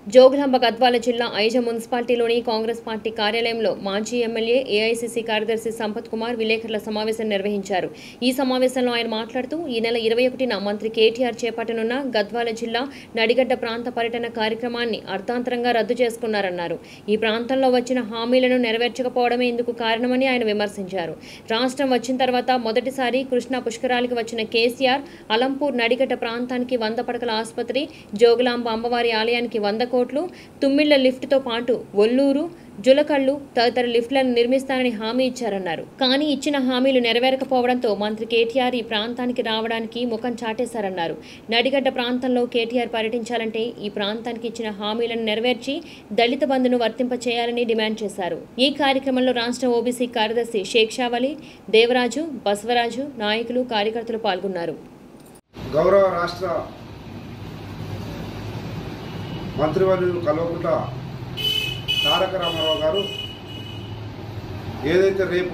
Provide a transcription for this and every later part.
జోగులాంబ గద్వాల జిల్లా ఐజ మున్సిపాలిటీలోని కాంగ్రెస్ పార్టీ కార్యాలయంలో మాజీ ఎమ్మెల్యే ఏఐసీసీ కార్యదర్శి సంపత్ కుమార్ విలేకరుల సమావేశం నిర్వహించారు ఈ సమావేశంలో ఆయన మాట్లాడుతూ ఈ నెల ఇరవై ఒకటిన మంత్రి కేటీఆర్ చేపట్టనున్న గద్వాల జిల్లా నడిగడ్డ ప్రాంత పర్యటన కార్యక్రమాన్ని అర్థాంతరంగా రద్దు చేసుకున్నారన్నారు ఈ ప్రాంతంలో వచ్చిన హామీలను నెరవేర్చకపోవడమే ఇందుకు కారణమని ఆయన విమర్శించారు రాష్ట్రం వచ్చిన తర్వాత మొదటిసారి కృష్ణా పుష్కరాలకు వచ్చిన కేసీఆర్ అలంపూర్ నడిగడ్డ ప్రాంతానికి వంద పడకల ఆసుపత్రి జోగులాంబ అమ్మవారి ఆలయానికి వంద కోట్లు తుమ్మిళ్ల లిఫ్ట్తో పాటు ఒల్లూరు జులకళ్ళు తదితర లిఫ్ట్లను నిర్మిస్తానని హామీ ఇచ్చారన్నారు కానీ ఇచ్చిన హామీలు నెరవేరకపోవడంతో మంత్రి కేటీఆర్ ఈ ప్రాంతానికి రావడానికి ముఖం చాటేశారన్నారు నడిగడ్డ ప్రాంతంలో కేటీఆర్ పర్యటించాలంటే ఈ ప్రాంతానికి ఇచ్చిన హామీలను నెరవేర్చి దళిత బంధును వర్తింపచేయాలని డిమాండ్ చేశారు ఈ కార్యక్రమంలో రాష్ట్ర ఓబీసీ కార్యదర్శి షేక్ షావలి దేవరాజు బసవరాజు నాయకులు కార్యకర్తలు పాల్గొన్నారు గౌరవ రాష్ట్ర మంత్రివర్యులు కల్వకుంట్ల తారక రామారావు గారు ఏదైతే రేపు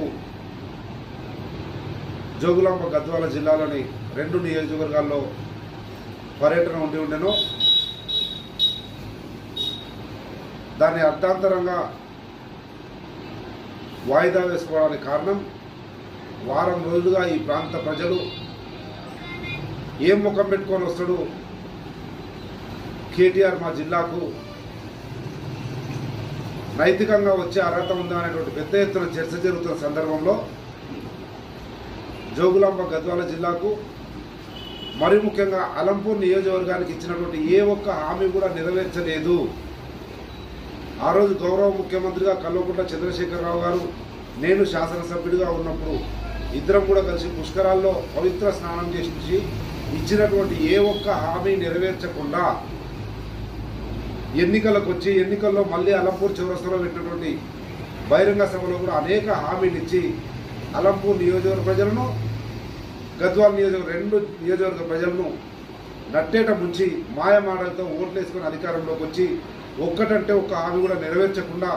జోగులాంబ గద్వాల జిల్లాలోని రెండు నియోజకవర్గాల్లో పర్యటన ఉండి ఉండెనో దాన్ని అర్థాంతరంగా వాయిదా వేసుకోవడానికి కారణం వారం రోజులుగా ఈ ప్రాంత ప్రజలు ఏం ముఖం పెట్టుకొని వస్తాడు కేటీఆర్ మా జిల్లాకు నైతికంగా వచ్చే అర్హత ఉందా అనేటువంటి పెద్ద ఎత్తున చర్చ జరుగుతున్న సందర్భంలో జోగులాంబ గద్వాల జిల్లాకు మరి ముఖ్యంగా అలంపూర్ నియోజకవర్గానికి ఇచ్చినటువంటి ఏ ఒక్క హామీ కూడా నెరవేర్చలేదు ఆ రోజు గౌరవ ముఖ్యమంత్రిగా కల్వకుంట్ల చంద్రశేఖరరావు గారు నేను శాసనసభ్యుడిగా ఉన్నప్పుడు ఇద్దరం కూడా కలిసి పుష్కరాల్లో పవిత్ర స్నానం చేసి ఇచ్చినటువంటి ఏ ఒక్క హామీ నెరవేర్చకుండా ఎన్నికలకు వచ్చి ఎన్నికల్లో మళ్ళీ అలంపూర్ చౌరస్తలో పెట్టినటువంటి బహిరంగ సభలో కూడా అనేక హామీలు ఇచ్చి అలంపూర్ నియోజకవర్గ ప్రజలను గద్వాల్ నియోజకవర్గ రెండు నియోజకవర్గ ప్రజలను నట్టేట ముంచి మాయమాటలతో ఓట్లు వేసుకుని అధికారంలోకి వచ్చి ఒక్కటంటే ఒక్క హామీ కూడా నెరవేర్చకుండా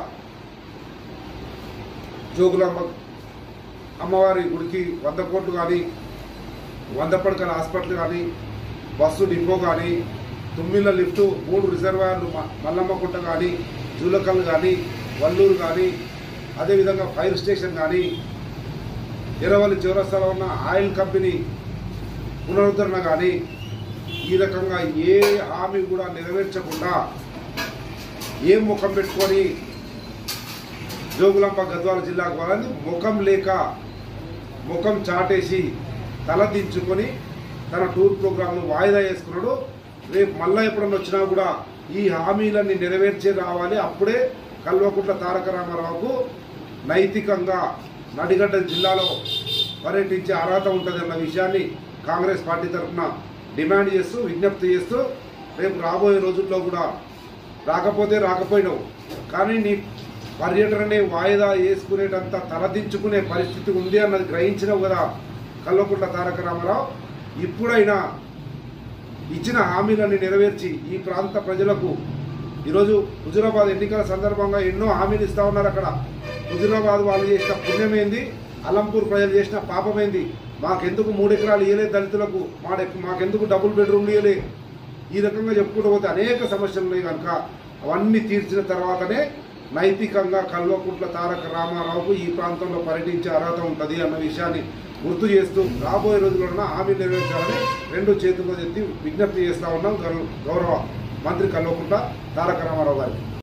జోగులాంబ అమ్మవారి గుడికి వంద కోట్లు కానీ వంద పడకల హాస్పిటల్ కానీ బస్సు డిపో కానీ తుమ్మిళ్ళ లిఫ్టు మూడు రిజర్వాయర్లు మ- మల్లమ్మకుంట కానీ జూలకల్ కానీ వల్లూరు కానీ అదేవిధంగా ఫైర్ స్టేషన్ కానీ ఎరవల్లి చౌరస్తాలో ఉన్న ఆయిల్ కంపెనీ పునరుద్ధరణ కానీ ఈ రకంగా ఏ హామీ కూడా నెరవేర్చకుండా ఏ ముఖం పెట్టుకొని జోగులాంబ గద్వాల జిల్లాకు వాళ్ళని ముఖం లేక ముఖం చాటేసి తల దించుకొని తన టూర్ ప్రోగ్రాంను వాయిదా వేసుకున్నాడు రేపు మళ్ళా ఎప్పుడన్నా వచ్చినా కూడా ఈ హామీలన్నీ నెరవేర్చే రావాలి అప్పుడే కల్వకుంట్ల తారక రామారావుకు నైతికంగా నడిగడ్డ జిల్లాలో పర్యటించే అర్హత ఉంటుంది అన్న విషయాన్ని కాంగ్రెస్ పార్టీ తరఫున డిమాండ్ చేస్తూ విజ్ఞప్తి చేస్తూ రేపు రాబోయే రోజుల్లో కూడా రాకపోతే రాకపోయినావు కానీ నీ పర్యటననే వాయిదా వేసుకునేటంత తలదించుకునే పరిస్థితి ఉంది అన్నది గ్రహించినావు కదా కల్వకుంట్ల తారక రామారావు ఇప్పుడైనా ఇచ్చిన హామీలన్నీ నెరవేర్చి ఈ ప్రాంత ప్రజలకు ఈరోజు హుజురాబాద్ ఎన్నికల సందర్భంగా ఎన్నో హామీలు ఇస్తా ఉన్నారు అక్కడ హుజురాబాద్ వాళ్ళు చేసిన పుణ్యమేంది అలంపూర్ ప్రజలు చేసిన పాపమేంది మాకెందుకు మూడు ఎకరాలు ఇవ్వలేదు దళితులకు మాడ మాకెందుకు డబుల్ బెడ్రూమ్లు ఇవ్వలే ఈ రకంగా చెప్పుకుంటూ పోతే అనేక సమస్యలు ఉన్నాయి కనుక అవన్నీ తీర్చిన తర్వాతనే నైతికంగా కల్వకుంట్ల తారక రామారావుకు ఈ ప్రాంతంలో పర్యటించే అర్హత ఉంటుంది అన్న విషయాన్ని గుర్తు చేస్తూ రాబోయే రోజుల్లో హామీ నెరవేర్చాలని రెండు చేతుల్లో ఎత్తి విజ్ఞప్తి చేస్తా ఉన్నాం గౌరవ మంత్రి కల్వకుంట్ల తారక రామారావు గారికి